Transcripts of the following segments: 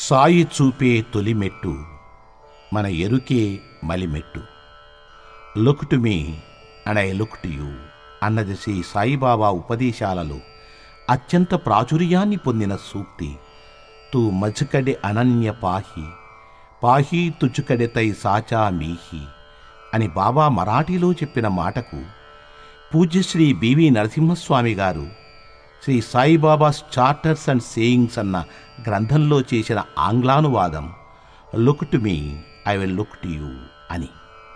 సాయి చూపే తొలిమెట్టు మన ఎరుకే మలిమెట్టు look to me and I look to you అన్నది శ్రీ సాయిబాబా ఉపదేశాలలో అత్యంత ప్రాచుర్యాన్ని పొందిన సూక్తి తూ మజకడె అనన్య పాహి పాహి తుచుకడె తై సాచా మీహి అని బాబా మరాఠీలో చెప్పిన మాటకు పూజ్యశ్రీ బివి నరసింహస్వామి గారు Shri Saibaba's charters and sayings అన్న గ్రంథంలో చేసిన ఆంగ్లానువాదం look to me I will look to you అని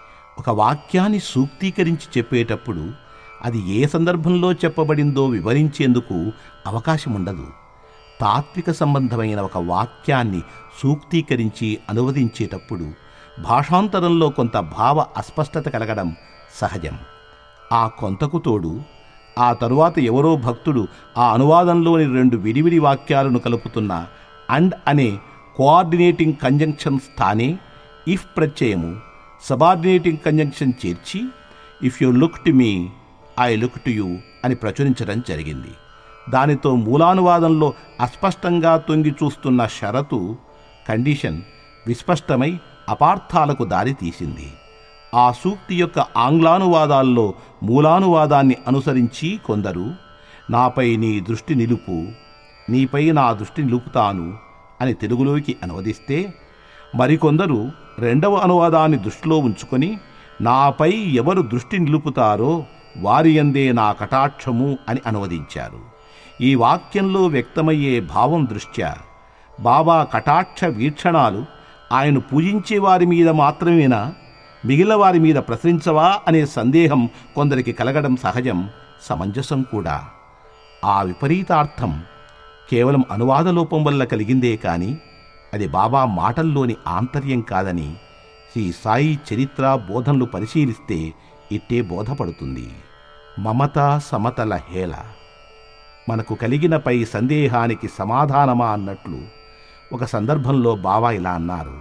ఒక వాక్యాన్ని సూక్తీకరించి చెప్పేటప్పుడు అది ఏ సందర్భంలో చెప్పబడిందో వివరించేందుకు అవకాశం ఉండదు తాత్విక సంబంధమైన ఒక వాక్యాన్ని సూక్తీకరించి అనువదించేటప్పుడు భాషాంతరంలో కొంత భావ అస్పష్టత కలగడం సహజం ఆ కొంతకు తోడు ఆ తరువాత ఎవరో భక్తుడు ఆ అనువాదంలోని రెండు విడివిడి వాక్యాలను కలుపుతున్న అండ్ అనే కోఆర్డినేటింగ్ కంజంక్షన్ స్థానే ఇఫ్ ప్రత్యయము సబార్డినేటింగ్ కంజంక్షన్ చేర్చి if you look to me I look to you అని ప్రచురించడం జరిగింది దానితో మూలానువాదంలో అస్పష్టంగా తొంగి చూస్తున్న షరతు కండిషన్ విస్పష్టమై అపార్థాలకు దారితీసింది ఆ సూక్తి యొక్క ఆంగ్లానువాదాల్లో మూలానువాదాన్ని అనుసరించి కొందరు నాపై నీ దృష్టి నిలుపు నీపై నా దృష్టి నిలుపుతాను అని తెలుగులోకి అనువదిస్తే మరికొందరు రెండవ అనువాదాన్ని దృష్టిలో ఉంచుకొని నాపై ఎవరు దృష్టి నిలుపుతారో వారి అందే నా కటాక్షము అని అనువదించారు ఈ వాక్యంలో వ్యక్తమయ్యే భావం దృష్ట్యా బాబా కటాక్ష వీక్షణాలు ఆయన పూజించే వారి మీద మాత్రమేనా మిగిలిన వారి మీద ప్రసరించవా అనే సందేహం కొందరికి కలగడం సహజం సమంజసం కూడా ఆ విపరీతార్థం కేవలం అనువాద లోపం వల్ల కలిగిందే కాని అది బాబా మాటల్లోని ఆంతర్యం కాదని శ్రీ సాయి చరిత్ర బోధనలు పరిశీలిస్తే ఇట్టే బోధపడుతుంది మమత సమతల హేళ మనకు కలిగిన పై సందేహానికి సమాధానమా అన్నట్లు ఒక సందర్భంలో బాబా ఇలా అన్నారు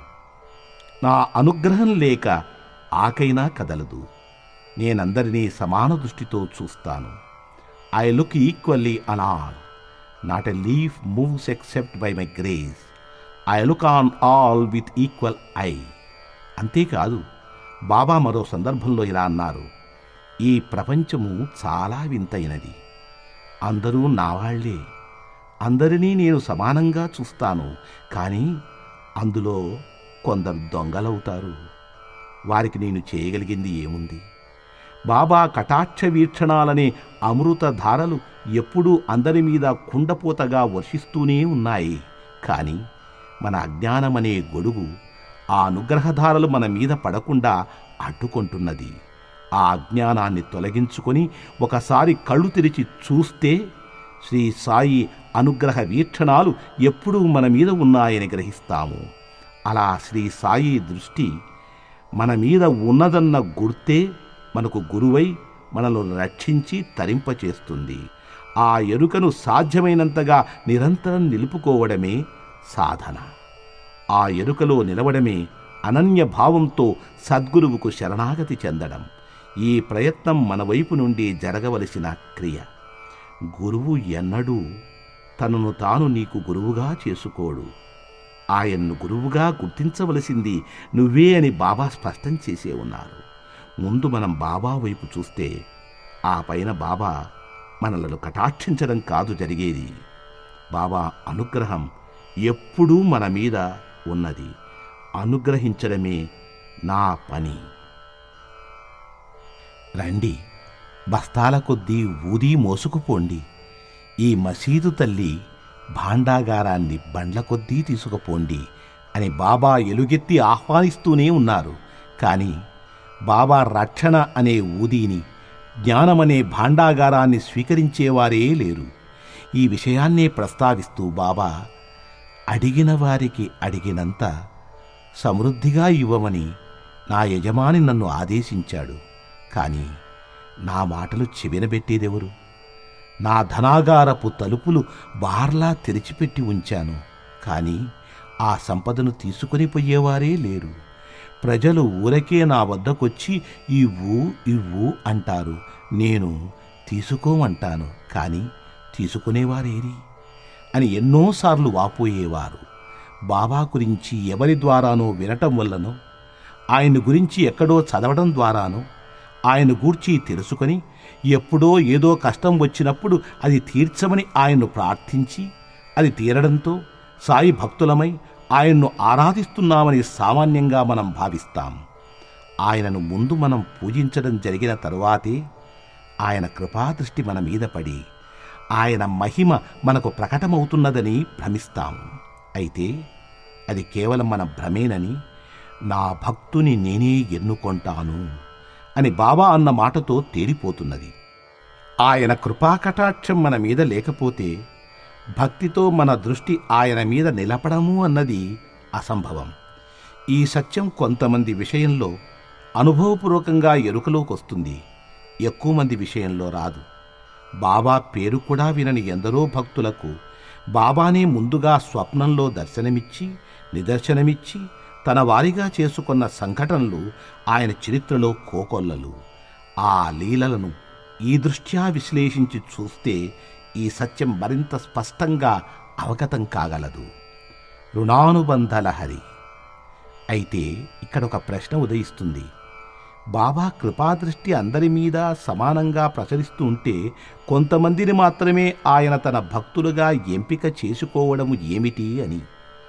నా అనుగ్రహం లేక ఆకైనా కదలదు నేనందరినీ సమాన దృష్టితో చూస్తాను I look equally on all not a leaf moves except by my grace I look on all with equal I అంతేకాదు బాబా మరో సందర్భంలో ఇలా అన్నారు ఈ ప్రపంచము చాలా వింతైనది అందరూ నావాళ్లే అందరినీ నేను సమానంగా చూస్తాను కానీ అందులో కొందరు దొంగలవుతారు వారికి నేను చేయగలిగింది ఏముంది బాబా కటాక్ష వీక్షణాలనే అమృత ధారలు ఎప్పుడూ అందరి మీద కుండపోతగా వర్షిస్తూనే ఉన్నాయి కానీ మన అజ్ఞానమనే గొడుగు ఆ అనుగ్రహధారలు మన మీద పడకుండా అడ్డుకుంటున్నది ఆ అజ్ఞానాన్ని తొలగించుకొని ఒకసారి కళ్ళు తెరిచి చూస్తే శ్రీ సాయి అనుగ్రహ వీక్షణాలు ఎప్పుడూ మన మీద ఉన్నాయని గ్రహిస్తాము అలా శ్రీ సాయి దృష్టి మన మీద ఉన్నదన్న గుర్తే మనకు గురువై మనల్ని రక్షించి తరింపచేస్తుంది ఆ ఎరుకను సాధ్యమైనంతగా నిరంతరం నిలుపుకోవడమే సాధన ఆ ఎరుకలో నిలవడమే అనన్య భావంతో సద్గురువుకు శరణాగతి చెందడం ఈ ప్రయత్నం మన వైపు నుండి జరగవలసిన క్రియ గురువు ఎన్నడూ తనను తాను నీకు గురువుగా చేసుకోడు ఆయన్ను గురువుగా గుర్తించవలసింది నువ్వే అని బాబా స్పష్టం చేసే ఉన్నారు ముందు మనం బాబా వైపు చూస్తే ఆ పైన బాబా మనలను కటాక్షించడం కాదు జరిగేది బాబా అనుగ్రహం ఎప్పుడూ మన మీద ఉన్నది అనుగ్రహించడమే నా పని రండి బస్తాల కొద్దీ ఊది మోసుకుపోండి ఈ మసీదు తల్లి భాండాగారాన్ని బండ్ల కొద్దీ తీసుకుపోండి అని బాబా ఎలుగెత్తి ఆహ్వానిస్తూనే ఉన్నారు కానీ బాబా రక్షణ అనే ఊదీని జ్ఞానమనే భాండాగారాన్ని స్వీకరించేవారే లేరు ఈ విషయాన్నే ప్రస్తావిస్తూ బాబా అడిగిన వారికి అడిగినంత సమృద్ధిగా ఇవ్వమని నా యజమాని నన్ను ఆదేశించాడు కానీ నా మాటలు చెవినబెట్టేదెవరు నా ధనాగారపు తలుపులు బార్లా తెరిచిపెట్టి ఉంచాను కానీ ఆ సంపదను తీసుకొని పోయేవారే లేరు ప్రజలు ఊరకే నా వద్దకొచ్చి ఇవ్వు ఇవ్వు అంటారు నేను తీసుకోమంటాను కానీ తీసుకునేవారేరి అని ఎన్నోసార్లు వాపోయేవారు బాబా గురించి ఎవరి ద్వారానో వినటం వల్లనో ఆయన గురించి ఎక్కడో చదవడం ద్వారానో ఆయన గూర్చి తెలుసుకొని ఎప్పుడో ఏదో కష్టం వచ్చినప్పుడు అది తీర్చమని ఆయన్ను ప్రార్థించి అది తీరడంతో సాయి భక్తులమై ఆయన్ను ఆరాధిస్తున్నామని సామాన్యంగా మనం భావిస్తాం ఆయనను ముందు మనం పూజించడం జరిగిన తరువాతే ఆయన కృపాదృష్టి మన మీద పడి ఆయన మహిమ మనకు ప్రకటమవుతున్నదని భ్రమిస్తాం అయితే అది కేవలం మన భ్రమేనని నా భక్తుని నేనే ఎన్నుకొంటాను అని బాబా అన్న మాటతో తేలిపోతున్నది ఆయన కృపాకటాక్షం మన మీద లేకపోతే భక్తితో మన దృష్టి ఆయన మీద నిలపడము అన్నది అసంభవం ఈ సత్యం కొంతమంది విషయంలో అనుభవపూర్వకంగా ఎరుకలోకి వస్తుంది ఎక్కువ మంది విషయంలో రాదు బాబా పేరు కూడా వినని ఎందరో భక్తులకు బాబానే ముందుగా స్వప్నంలో దర్శనమిచ్చి నిదర్శనమిచ్చి తన వారిగా చేసుకున్న సంఘటనలు ఆయన చరిత్రలో కోకొల్లలు ఆ లీలలను ఈ దృష్ట్యా విశ్లేషించి చూస్తే ఈ సత్యం మరింత స్పష్టంగా అవగతం కాగలదు రుణానుబంధ లహరి అయితే ఇక్కడ ఒక ప్రశ్న ఉదయిస్తుంది బాబా కృపాదృష్టి అందరి మీద సమానంగా ప్రసరిస్తూ ఉంటే కొంతమందిని మాత్రమే ఆయన తన భక్తులుగా ఎంపిక చేసుకోవడం ఏమిటి అని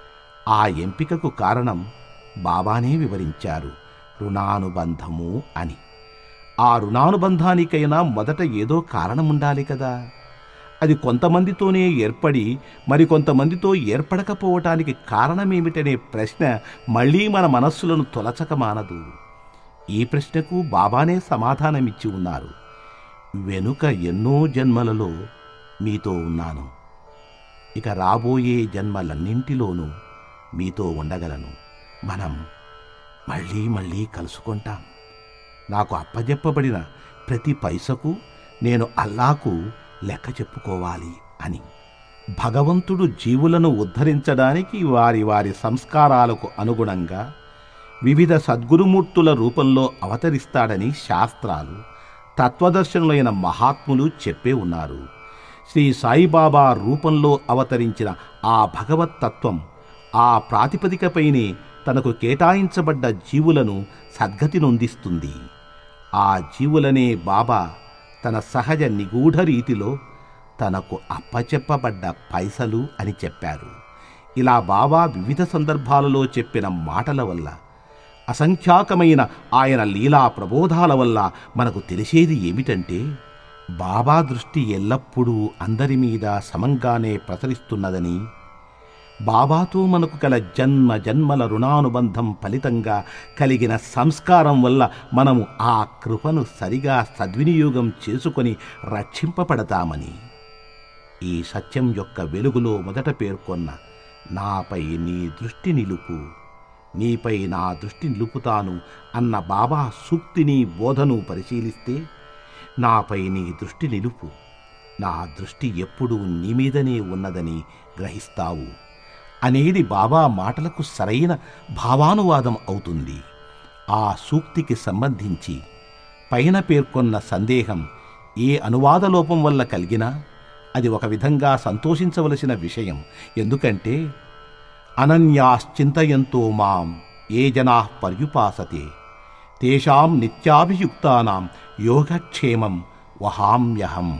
ఆ ఎంపికకు కారణం బాబానే వివరించారు రుణానుబంధము అని ఆ రుణానుబంధానికైనా మొదట ఏదో కారణం ఉండాలి కదా అది కొంతమందితోనే ఏర్పడి మరికొంతమందితో ఏర్పడకపోవటానికి కారణమేమిటనే ప్రశ్న మళ్ళీ మన మనస్సులను తొలచక మానదు ఈ ప్రశ్నకు బాబానే సమాధానమిచ్చి ఉన్నారు వెనుక ఎన్నో జన్మలలో మీతో ఉన్నాను ఇక రాబోయే జన్మలన్నింటిలోనూ మీతో ఉండగలను మనం మళ్ళీ మళ్ళీ కలుసుకుంటాం నాకు అప్పజెప్పబడిన ప్రతి పైసకు నేను అల్లాకు లెక్క చెప్పుకోవాలి అని భగవంతుడు జీవులను ఉద్ధరించడానికి వారి వారి సంస్కారాలకు అనుగుణంగా వివిధ సద్గురుమూర్తుల రూపంలో అవతరిస్తాడని శాస్త్రాలు తత్వదర్శనులైన మహాత్ములు చెప్పే ఉన్నారు శ్రీ సాయిబాబా రూపంలో అవతరించిన ఆ భగవత్ తత్వం ఆ ప్రాతిపదికపైనే తనకు కేటాయించబడ్డ జీవులను సద్గతి నొందిస్తుంది ఆ జీవులనే బాబా తన సహజ నిగూఢ రీతిలో తనకు అప్పచెప్పబడ్డ పైసలు అని చెప్పారు ఇలా బాబా వివిధ సందర్భాలలో చెప్పిన మాటల వల్ల అసంఖ్యాకమైన ఆయన లీలా ప్రబోధాల వల్ల మనకు తెలిసేది ఏమిటంటే బాబా దృష్టి ఎల్లప్పుడూ అందరి మీద సమంగానే ప్రసరిస్తున్నదని బాబాతో మనకు కల జన్మ జన్మల రుణానుబంధం ఫలితంగా కలిగిన సంస్కారం వల్ల మనము ఆ కృపను సరిగా సద్వినియోగం చేసుకొని రక్షింపబడతామని ఈ సత్యం యొక్క వెలుగులో మొదట పేర్కొన్న నాపై నీ దృష్టి నిలుపు నీపై నా దృష్టి నిలుపుతాను అన్న బాబా సూక్తిని బోధను పరిశీలిస్తే నాపై నీ దృష్టి నిలుపు నా దృష్టి ఎప్పుడూ నీ మీదనే ఉన్నదని గ్రహిస్తావు అనేది బాబా మాటలకు సరైన భావానువాదం అవుతుంది ఆ సూక్తికి సంబంధించి పైన పేర్కొన్న సందేహం ఏ అనువాద లోపం వల్ల కలిగినా అది ఒక విధంగా సంతోషించవలసిన విషయం ఎందుకంటే అనన్యాశ్చింతయంతో మాం ఏ జనా పర్యుపాసతే తేషాం నిత్యాభియుక్తానాం యోగక్షేమం వహామ్యహం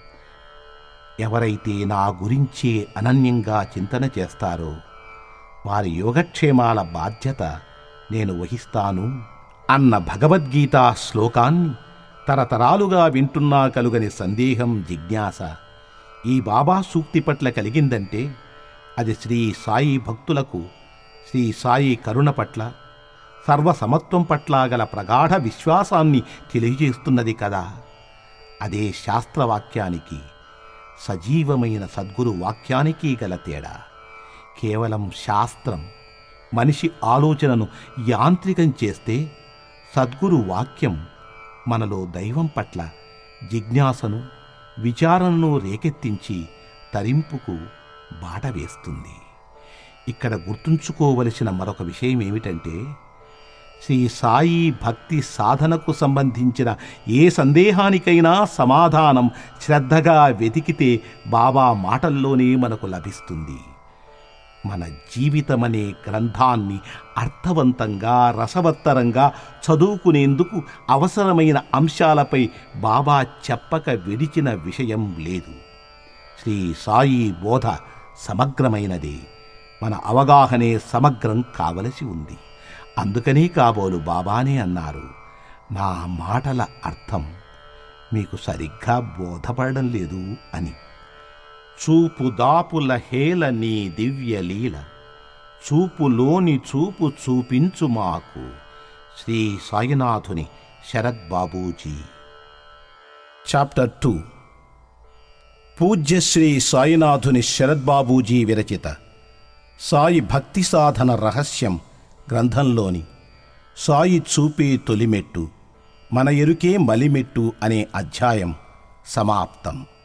ఎవరైతే నా గురించే అనన్యంగా చింతన చేస్తారో వారి యోగక్షేమాల బాధ్యత నేను వహిస్తాను అన్న భగవద్గీత శ్లోకాన్ని తరతరాలుగా వింటున్నా కలుగని సందేహం జిజ్ఞాస ఈ బాబా సూక్తి పట్ల కలిగిందంటే అది శ్రీ సాయి భక్తులకు శ్రీ సాయి కరుణ పట్ల సర్వసమత్వం పట్ల గల ప్రగాఢ విశ్వాసాన్ని తెలియజేస్తున్నది కదా అదే శాస్త్రవాక్యానికి సజీవమైన సద్గురు వాక్యానికి గల తేడా కేవలం శాస్త్రం మనిషి ఆలోచనను యాంత్రికం చేస్తే సద్గురు వాక్యం మనలో దైవం పట్ల జిజ్ఞాసను విచారణను రేకెత్తించి తరింపుకు బాట వేస్తుంది ఇక్కడ గుర్తుంచుకోవలసిన మరొక విషయం ఏమిటంటే శ్రీ సాయి భక్తి సాధనకు సంబంధించిన ఏ సందేహానికైనా సమాధానం శ్రద్ధగా వెతికితే బాబా మాటల్లోనే మనకు లభిస్తుంది మన జీవితమనే గ్రంథాన్ని అర్థవంతంగా రసవత్తరంగా చదువుకునేందుకు అవసరమైన అంశాలపై బాబా చెప్పక విడిచిన విషయం లేదు శ్రీ సాయి బోధ సమగ్రమైనదే మన అవగాహనే సమగ్రం కావలసి ఉంది అందుకని కాబోలు బాబానే అన్నారు నా మాటల అర్థం మీకు సరిగ్గా బోధపడడం లేదు అని చూపు దాపుల హేల నీ దివ్య లీల చూపులోని చూపు చూపించు మాకు శ్రీ సాయినాథుని శరత్ బాబూజీ చాప్టర్ టూ పూజ్య శ్రీ సాయినాథుని శరత్ బాబూజీ విరచిత సాయి భక్తి సాధన రహస్యం గ్రంథంలోని సాయి చూపే తొలిమెట్టు మన ఎరుకే మలిమెట్టు అనే అధ్యాయం సమాప్తం